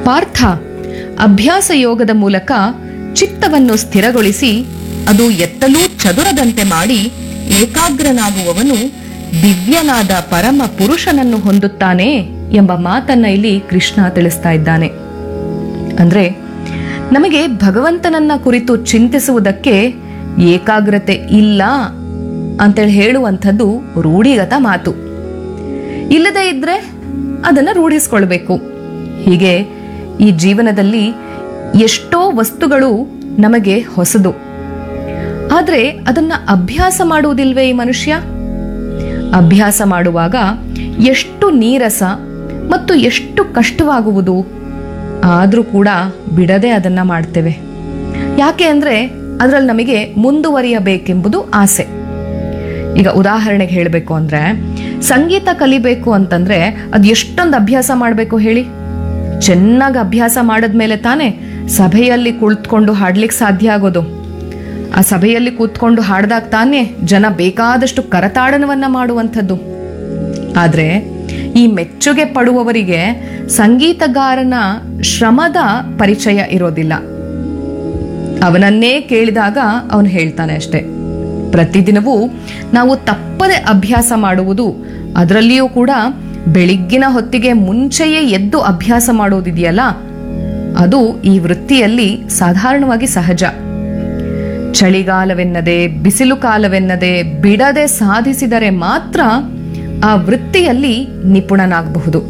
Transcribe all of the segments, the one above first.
ಪಾರ್ಥ ಅಭ್ಯಾಸ ಯೋಗದ ಮೂಲಕ ಚಿತ್ತವನ್ನು ಸ್ಥಿರಗೊಳಿಸಿ ಅದು ಎತ್ತಲೂ ಚದುರದಂತೆ ಮಾಡಿ ಏಕಾಗ್ರನಾಗುವವನು ದಿವ್ಯನಾದ ಪರಮ ಪುರುಷನನ್ನು ಹೊಂದುತ್ತಾನೆ ಎಂಬ ಮಾತನ್ನ ಇಲ್ಲಿ ಕೃಷ್ಣ ತಿಳಿಸ್ತಾ ಇದ್ದಾನೆ ಅಂದ್ರೆ ನಮಗೆ ಭಗವಂತನನ್ನ ಕುರಿತು ಚಿಂತಿಸುವುದಕ್ಕೆ ಏಕಾಗ್ರತೆ ಇಲ್ಲ ಅಂತೇಳಿ ಹೇಳುವಂಥದ್ದು ರೂಢಿಗತ ಮಾತು ಇಲ್ಲದೇ ಇದ್ರೆ ಅದನ್ನ ರೂಢಿಸ್ಕೊಳ್ಬೇಕು ಹೀಗೆ ಈ ಜೀವನದಲ್ಲಿ ಎಷ್ಟೋ ವಸ್ತುಗಳು ನಮಗೆ ಹೊಸದು ಆದ್ರೆ ಅದನ್ನ ಅಭ್ಯಾಸ ಮಾಡುವುದಿಲ್ವೇ ಈ ಮನುಷ್ಯ ಅಭ್ಯಾಸ ಮಾಡುವಾಗ ಎಷ್ಟು ನೀರಸ ಮತ್ತು ಎಷ್ಟು ಕಷ್ಟವಾಗುವುದು ಆದರೂ ಕೂಡ ಬಿಡದೆ ಅದನ್ನ ಮಾಡ್ತೇವೆ ಯಾಕೆ ಅಂದ್ರೆ ಅದರಲ್ಲಿ ನಮಗೆ ಮುಂದುವರಿಯಬೇಕೆಂಬುದು ಆಸೆ ಈಗ ಉದಾಹರಣೆಗೆ ಹೇಳಬೇಕು ಅಂದ್ರೆ ಸಂಗೀತ ಕಲಿಬೇಕು ಅಂತಂದ್ರೆ ಅದು ಎಷ್ಟೊಂದು ಅಭ್ಯಾಸ ಮಾಡಬೇಕು ಹೇಳಿ ಚೆನ್ನಾಗಿ ಅಭ್ಯಾಸ ಮಾಡಿದ್ಮೇಲೆ ತಾನೇ ಸಭೆಯಲ್ಲಿ ಕುಳಿತುಕೊಂಡು ಹಾಡ್ಲಿಕ್ಕೆ ಸಾಧ್ಯ ಆಗೋದು ಆ ಸಭೆಯಲ್ಲಿ ಕೂತ್ಕೊಂಡು ಹಾಡ್ದಾಗ ತಾನೇ ಜನ ಬೇಕಾದಷ್ಟು ಕರತಾಡನವನ್ನ ಮಾಡುವಂಥದ್ದು ಆದ್ರೆ ಈ ಮೆಚ್ಚುಗೆ ಪಡುವವರಿಗೆ ಸಂಗೀತಗಾರನ ಶ್ರಮದ ಪರಿಚಯ ಇರೋದಿಲ್ಲ ಅವನನ್ನೇ ಕೇಳಿದಾಗ ಅವನು ಹೇಳ್ತಾನೆ ಅಷ್ಟೆ ಪ್ರತಿದಿನವೂ ನಾವು ತಪ್ಪದೆ ಅಭ್ಯಾಸ ಮಾಡುವುದು ಅದರಲ್ಲಿಯೂ ಕೂಡ ಬೆಳಿಗ್ಗಿನ ಹೊತ್ತಿಗೆ ಮುಂಚೆಯೇ ಎದ್ದು ಅಭ್ಯಾಸ ಮಾಡುವುದಿದೆಯಲ್ಲ ಅದು ಈ ವೃತ್ತಿಯಲ್ಲಿ ಸಾಧಾರಣವಾಗಿ ಸಹಜ ಚಳಿಗಾಲವೆನ್ನದೆ ಬಿಸಿಲು ಕಾಲವೆನ್ನದೆ ಬಿಡದೆ ಸಾಧಿಸಿದರೆ ಮಾತ್ರ ಆ ವೃತ್ತಿಯಲ್ಲಿ ನಿಪುಣನಾಗಬಹುದು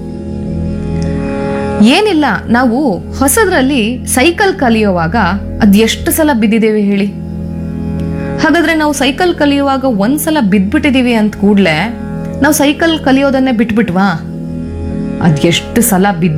ಏನಿಲ್ಲ ನಾವು ಹೊಸದ್ರಲ್ಲಿ ಸೈಕಲ್ ಕಲಿಯುವಾಗ ಅದ್ ಎಷ್ಟು ಸಲ ಬಿದ್ದಿದ್ದೇವೆ ಹೇಳಿ ಹಾಗಾದ್ರೆ ನಾವು ಸೈಕಲ್ ಕಲಿಯುವಾಗ ಒಂದ್ಸಲ ಬಿದ್ಬಿಟ್ಟಿದೀವಿ ಅಂತ ಕೂಡ್ಲೆ ನಾವು ಸೈಕಲ್ ಕಲಿಯೋದನ್ನೇ ಬಿಟ್ಬಿಟ್ವಾ ಅದ್ ಎಷ್ಟು ಸಲ ಬಿದ್ದು